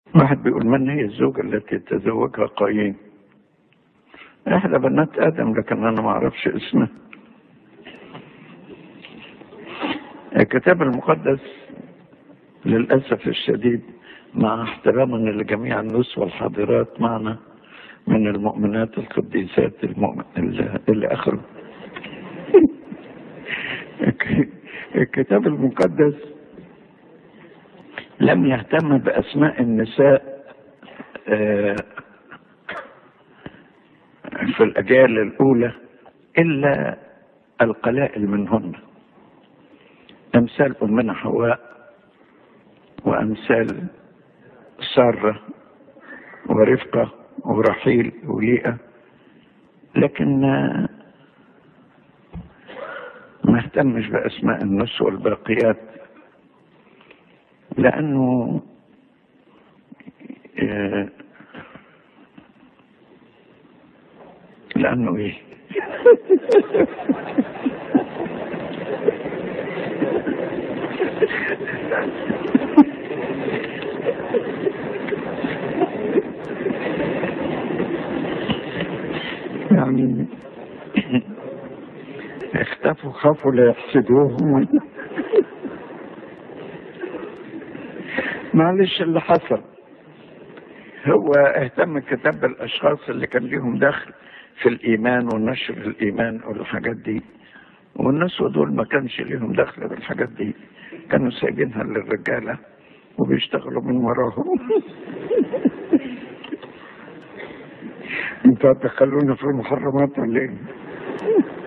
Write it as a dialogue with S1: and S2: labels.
S1: واحد بيقول من هي الزوجة التي تزوجها قايين احدى بنات ادم لكن انا ما اعرفش اسمها الكتاب المقدس للاسف الشديد مع احترامنا لجميع النسوة والحاضرات معنا من المؤمنات القديسات المؤمن اللي اخروا الكتاب المقدس لم يهتم باسماء النساء في الاجيال الاولى الا القلائل منهن امثال امنا حواء وامثال ساره ورفقه ورحيل وليئه لكن ما اهتمش باسماء النسوة الباقيات لانه لانه ايه يعني اختفوا خافوا لا يحسدوهم معلش اللي حصل هو اهتم الكتاب بالاشخاص اللي كان ليهم دخل في الايمان ونشر الايمان والحاجات دي والناس دول ما كانش ليهم دخل بالحاجات دي كانوا سايبينها للرجاله وبيشتغلوا من وراهم انتوا هتدخلونا في المحرمات ولا ايه؟